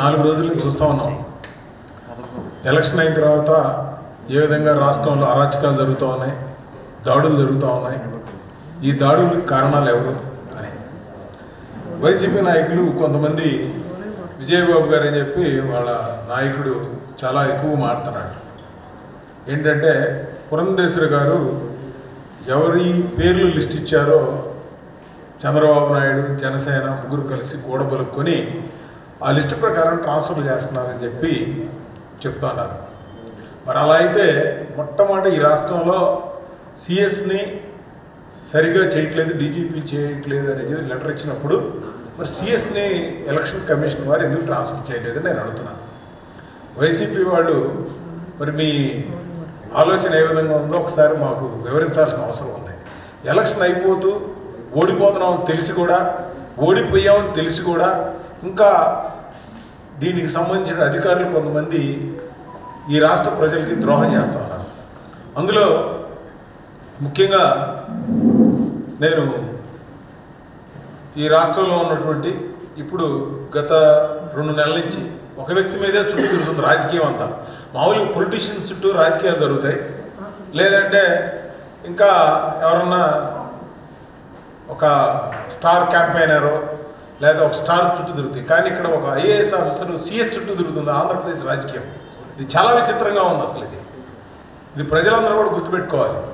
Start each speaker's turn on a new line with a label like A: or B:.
A: నాలుగు రోజుల నుంచి చూస్తూ ఉన్నాం ఎలక్షన్ అయిన తర్వాత ఏ విధంగా రాష్ట్రంలో అరాచకాలు జరుగుతూ ఉన్నాయి దాడులు జరుగుతూ ఉన్నాయి ఈ దాడులకు కారణాలు ఎవరు అని వైసీపీ నాయకులు కొంతమంది విజయబాబు గారు అని చెప్పి వాళ్ళ నాయకుడు చాలా ఎక్కువ మారుతున్నాడు ఏంటంటే పురంధేశ్వరి గారు ఎవరి పేర్లు లిస్ట్ ఇచ్చారో చంద్రబాబు నాయుడు జనసేన ముగ్గురు కలిసి కూడబలుక్కొని ఆ లిస్టు ప్రకారం ట్రాన్స్ఫర్ చేస్తున్నారని చెప్పి చెప్తున్నారు మరి అలా అయితే మొట్టమొదటి ఈ రాష్ట్రంలో సిఎస్ని సరిగా చేయట్లేదు డీజీపీ చేయట్లేదు అనేది లెటర్ ఇచ్చినప్పుడు మరి సిఎస్ని ఎలక్షన్ కమిషన్ వారు ఎందుకు ట్రాన్స్ఫర్ చేయలేదని నేను అడుగుతున్నాను వైసీపీ వాళ్ళు మరి మీ ఆలోచన ఏ విధంగా ఉందో ఒకసారి మాకు వివరించాల్సిన అవసరం ఉంది ఎలక్షన్ అయిపోతూ ఓడిపోతున్నామని తెలిసి కూడా ఓడిపోయామని తెలిసి కూడా ఇంకా దీనికి సంబంధించిన అధికారులు కొంతమంది ఈ రాష్ట్ర ప్రజలకి ద్రోహం చేస్తూ ఉన్నారు అందులో ముఖ్యంగా నేను ఈ రాష్ట్రంలో ఉన్నటువంటి ఇప్పుడు గత రెండు నెలల నుంచి ఒక వ్యక్తి మీదే చుట్టూ తిరుగుతుంది రాజకీయం అంతా మామూలుగా పొలిటీషియన్స్ చుట్టూ రాజకీయాలు జరుగుతాయి లేదంటే ఇంకా ఎవరన్నా ఒక స్టార్ క్యాంపెయినరో లేదా ఒక స్టార్ చుట్టూ తిరుగుతాయి కానీ ఇక్కడ ఒక ఐఏఎస్ ఆఫీసర్ సిఎస్ చుట్టూ తిరుగుతుంది ఆంధ్రప్రదేశ్ రాజకీయం ఇది చాలా విచిత్రంగా ఉంది అసలు ఇది ఇది ప్రజలందరూ కూడా గుర్తుపెట్టుకోవాలి